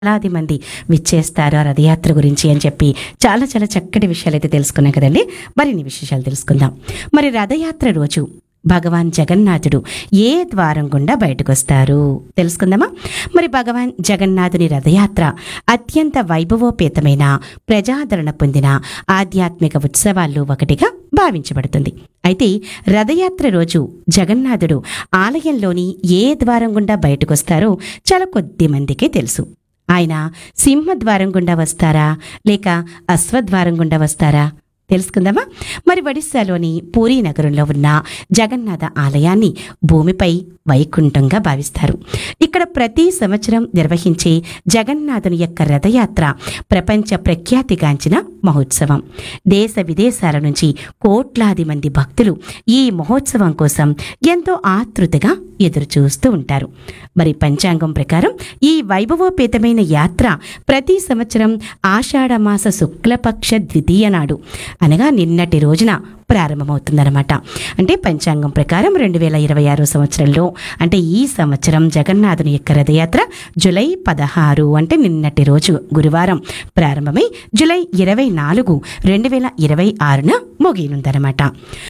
వేలాది మంది విచ్చేస్తారు ఆ రథయాత్ర గురించి అని చెప్పి చాలా చాలా చక్కటి విషయాలు అయితే తెలుసుకున్నాం కదండి మరిన్ని విశేషాలు తెలుసుకుందాం మరి రథయాత్ర రోజు భగవాన్ జగన్నాథుడు ఏ ద్వారం గుండా బయటకు వస్తారు తెలుసుకుందామా మరి భగవాన్ జగన్నాథుని రథయాత్ర అత్యంత వైభవోపేతమైన ప్రజాదరణ పొందిన ఆధ్యాత్మిక ఉత్సవాల్లో ఒకటిగా భావించబడుతుంది అయితే రథయాత్ర రోజు జగన్నాథుడు ఆలయంలోని ఏ ద్వారం గుండా బయటకు వస్తారో చాలా కొద్ది మందికే తెలుసు ఆయన సింహద్వారం గుండా వస్తారా లేక అశ్వద్వారం గుండా వస్తారా తెలుసుకుందామా మరి ఒడిస్సాలోని పూరీ నగరంలో ఉన్న జగన్నాథ ఆలయాన్ని భూమిపై వైకుంఠంగా భావిస్తారు ఇక్కడ ప్రతి సంవత్సరం నిర్వహించే జగన్నాథుని యొక్క రథయాత్ర ప్రపంచ ప్రఖ్యాతిగాంచిన మహోత్సవం దేశ విదేశాల నుంచి కోట్లాది మంది భక్తులు ఈ మహోత్సవం కోసం ఎంతో ఆతృతగా ఎదురు చూస్తూ ఉంటారు మరి పంచాంగం ప్రకారం ఈ వైభవోపేతమైన యాత్ర ప్రతి సంవత్సరం ఆషాఢమాస శుక్లపక్ష ద్వితీయ నాడు అనగా నిన్నటి రోజున ప్రారంభమవుతుందన్నమాట అంటే పంచాంగం ప్రకారం రెండు వేల ఇరవై ఆరో సంవత్సరంలో అంటే ఈ సంవత్సరం జగన్నాథుని యొక్క రథయాత్ర జులై పదహారు అంటే నిన్నటి రోజు గురువారం ప్రారంభమై జులై ఇరవై నాలుగు రెండు వేల ఇరవై ఆరున ముగియనుందన్నమాట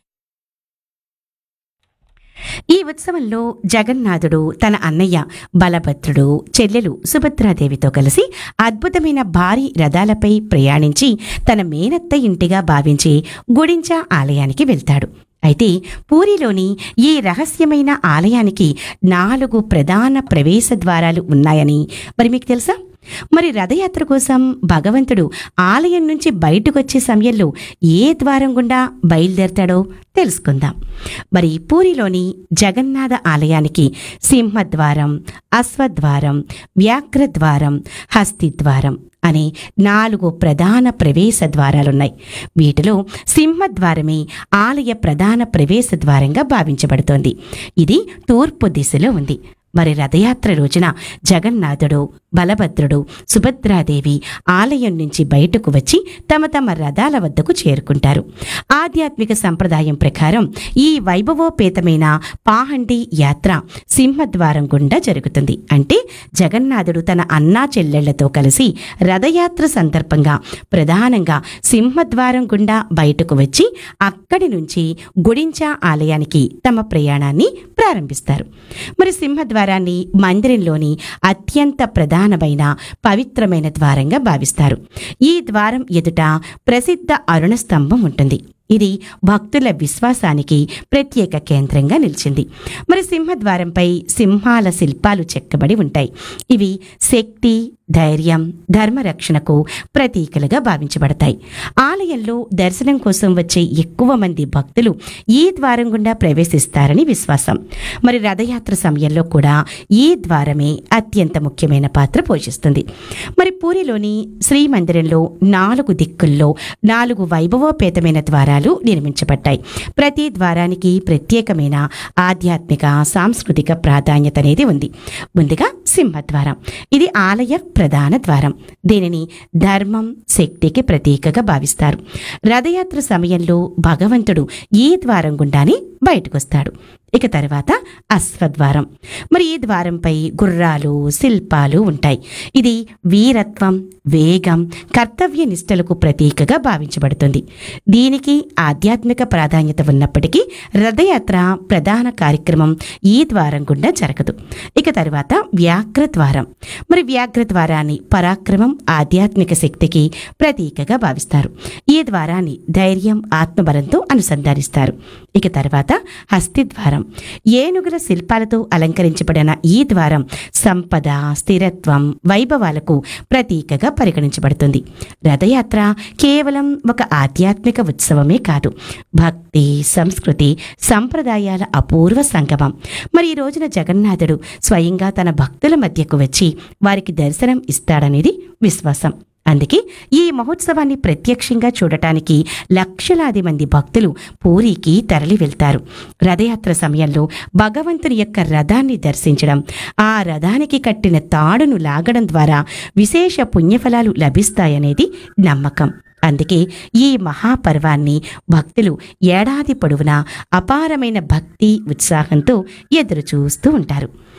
ఈ ఉత్సవంలో జగన్నాథుడు తన అన్నయ్య బలభద్రుడు చెల్లెలు సుభద్రాదేవితో కలిసి అద్భుతమైన భారీ రథాలపై ప్రయాణించి తన మేనత్త ఇంటిగా భావించే గుడించా ఆలయానికి వెళ్తాడు అయితే పూరిలోని ఈ రహస్యమైన ఆలయానికి నాలుగు ప్రధాన ప్రవేశ ద్వారాలు ఉన్నాయని మరి మీకు తెలుసా మరి రథయాత్ర కోసం భగవంతుడు ఆలయం నుంచి బయటకు వచ్చే సమయంలో ఏ ద్వారం గుండా బయలుదేరతాడో తెలుసుకుందాం మరి పూరిలోని జగన్నాథ ఆలయానికి సింహద్వారం అశ్వద్వారం వ్యాఘ్రద్వారం హస్తిద్వారం అనే నాలుగు ప్రధాన ప్రవేశ ద్వారాలున్నాయి వీటిలో సింహద్వారమే ఆలయ ప్రధాన ప్రవేశ ద్వారంగా భావించబడుతోంది ఇది తూర్పు దిశలో ఉంది మరి రథయాత్ర రోజున జగన్నాథుడు బలభద్రుడు సుభద్రాదేవి ఆలయం నుంచి బయటకు వచ్చి తమ తమ రథాల వద్దకు చేరుకుంటారు ఆధ్యాత్మిక సంప్రదాయం ప్రకారం ఈ వైభవోపేతమైన పాహండి యాత్ర సింహద్వారం గుండా జరుగుతుంది అంటే జగన్నాథుడు తన అన్నా చెల్లెళ్లతో కలిసి రథయాత్ర సందర్భంగా ప్రధానంగా సింహద్వారం గుండా బయటకు వచ్చి అక్కడి నుంచి గుడించా ఆలయానికి తమ ప్రయాణాన్ని ప్రారంభిస్తారు మరి సింహద్వారాన్ని మందిరంలోని అత్యంత ప్రధానమైన పవిత్రమైన ద్వారంగా భావిస్తారు ఈ ద్వారం ఎదుట ప్రసిద్ధ అరుణ స్తంభం ఉంటుంది ఇది భక్తుల విశ్వాసానికి ప్రత్యేక కేంద్రంగా నిలిచింది మరి సింహద్వారంపై సింహాల శిల్పాలు చెక్కబడి ఉంటాయి ఇవి శక్తి ధైర్యం ధర్మరక్షణకు ప్రతీకలుగా భావించబడతాయి ఆలయంలో దర్శనం కోసం వచ్చే ఎక్కువ మంది భక్తులు ఈ ద్వారం గుండా ప్రవేశిస్తారని విశ్వాసం మరి రథయాత్ర సమయంలో కూడా ఈ ద్వారమే అత్యంత ముఖ్యమైన పాత్ర పోషిస్తుంది మరి పూరిలోని శ్రీ మందిరంలో నాలుగు దిక్కుల్లో నాలుగు వైభవోపేతమైన ద్వారాలు నిర్మించబడ్డాయి ప్రతి ద్వారానికి ప్రత్యేకమైన ఆధ్యాత్మిక సాంస్కృతిక ప్రాధాన్యత అనేది ఉంది ముందుగా సింహద్వారం ఇది ఆలయ ప్రధాన ద్వారం దీనిని ధర్మం శక్తికి ప్రతీకగా భావిస్తారు రథయాత్ర సమయంలో భగవంతుడు ఈ ద్వారం గుండానే బయటకు వస్తాడు ఇక తర్వాత అశ్వద్వారం మరి ఈ ద్వారంపై గుర్రాలు శిల్పాలు ఉంటాయి ఇది వీరత్వం వేగం కర్తవ్య నిష్టలకు ప్రతీకగా భావించబడుతుంది దీనికి ఆధ్యాత్మిక ప్రాధాన్యత ఉన్నప్పటికీ రథయాత్ర ప్రధాన కార్యక్రమం ఈ ద్వారం గుండా జరగదు ఇక తర్వాత వ్యాఘ్ర ద్వారం మరి వ్యాఘ్ర ద్వారాన్ని పరాక్రమం ఆధ్యాత్మిక శక్తికి ప్రతీకగా భావిస్తారు ఈ ద్వారాన్ని ధైర్యం ఆత్మబలంతో అనుసంధానిస్తారు ఇక తర్వాత హస్తి ద్వారం ఏనుగుల శిల్పాలతో అలంకరించబడిన ఈ ద్వారం సంపద స్థిరత్వం వైభవాలకు ప్రతీకగా పరిగణించబడుతుంది రథయాత్ర కేవలం ఒక ఆధ్యాత్మిక ఉత్సవమే కాదు భక్తి సంస్కృతి సంప్రదాయాల అపూర్వ సంగమం మరి ఈ రోజున జగన్నాథుడు స్వయంగా తన భక్తుల మధ్యకు వచ్చి వారికి దర్శనం ఇస్తాడనేది విశ్వాసం అందుకే ఈ మహోత్సవాన్ని ప్రత్యక్షంగా చూడటానికి లక్షలాది మంది భక్తులు పూరికి తరలి వెళ్తారు రథయాత్ర సమయంలో భగవంతుని యొక్క రథాన్ని దర్శించడం ఆ రథానికి కట్టిన తాడును లాగడం ద్వారా విశేష పుణ్యఫలాలు లభిస్తాయనేది నమ్మకం అందుకే ఈ మహాపర్వాన్ని భక్తులు ఏడాది పొడవునా అపారమైన భక్తి ఉత్సాహంతో ఎదురు చూస్తూ ఉంటారు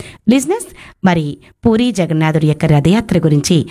లిజినెస్ మరి పూరి జగన్నాథుడి యొక్క రథయాత్ర గురించి